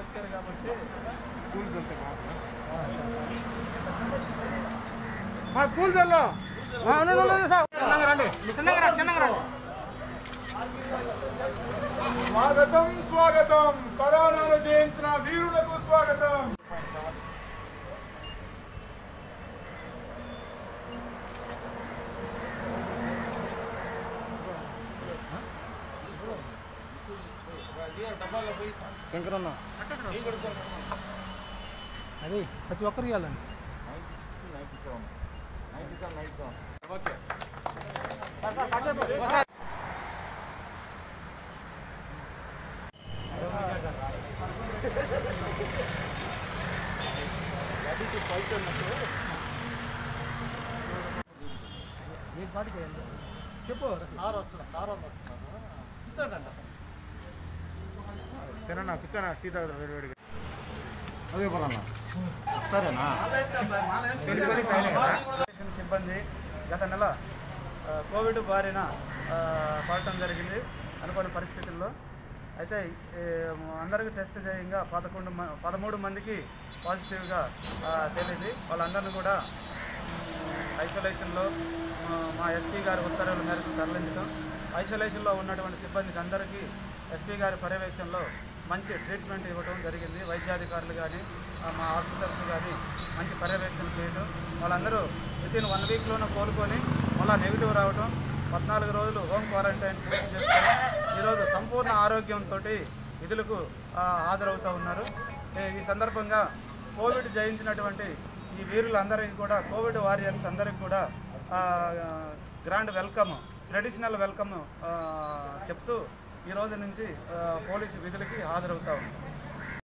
ఇచ్చారు కాబట్టి పూలు చల్లితే మా పూలు చల్లో చిన్నగా రండి చిన్నగా రండి చిన్నగా రండి స్వాగతం స్వాగతం కరోనాను జయించిన వీరులకు స్వాగతం శంకరన్న అది ప్రతి ఒక్కరికి ఇవ్వాలండి మీరు పాటికి వేయండి. చెప్పు సార్ వస్తున్నారు సార్ వస్తున్నారు కూర్చోండి సరేనా కూర్చోనా టీ తాగుతారు వేడి వేడిగా అదే పదన్నా సరేనా రేషన్ సిబ్బంది గత నెల ఆ, కోవిడ్ బారిన ఆ, పడటం జరిగింది అనుకోని పరిస్థితుల్లో అయితే ఏ, అందరికీ టెస్ట్ చేయంగా పదకొండు మ- పదమూడు మందికి పాజిటివ్గా ఆ, తేలింది వాళ్ళందరినీ కూడా మ్, ఐసోలేషన్లో ఆ, మా ఎస్పీ గారి ఉత్తర్వుల మేరకు తరలించడం ఐసోలేషన్లో ఉన్నటువంటి సిబ్బందికి అందరికీ ఎస్పీ గారి పర్యవేక్షణలో మంచి ట్రీట్మెంట్ ఇవ్వడం జరిగింది వైద్యాధికారులు కానీ మా ఆఫీసర్స్ కానీ మంచి పర్యవేక్షణ చేయడం వాళ్ళందరూ వితిన్ వన్ వీక్లోనే కోలుకొని మళ్ళీ నెగిటివ్ రావడం పద్నాలుగు రోజులు హోమ్ క్వారంటైన్ పూర్తి చేసుకొని ఈరోజు సంపూర్ణ ఆరోగ్యంతో విధులకు ఆ, హాజరవుతూ ఉన్నారు ఈ- ఈ సందర్భంగా కోవిడ్ జయించినటువంటి ఈ వీరులందరికీ కూడా కోవిడ్ వారియర్స్ అందరికీ కూడా ఆ, గ్రాండ్ వెల్కమ్ ట్రెడిషనల్ వెల్కమ్ ఆ, చెప్తూ ఈ రోజు నుంచి ఆ, పోలీసు విధులకి హాజరవుతా ఉన్నాం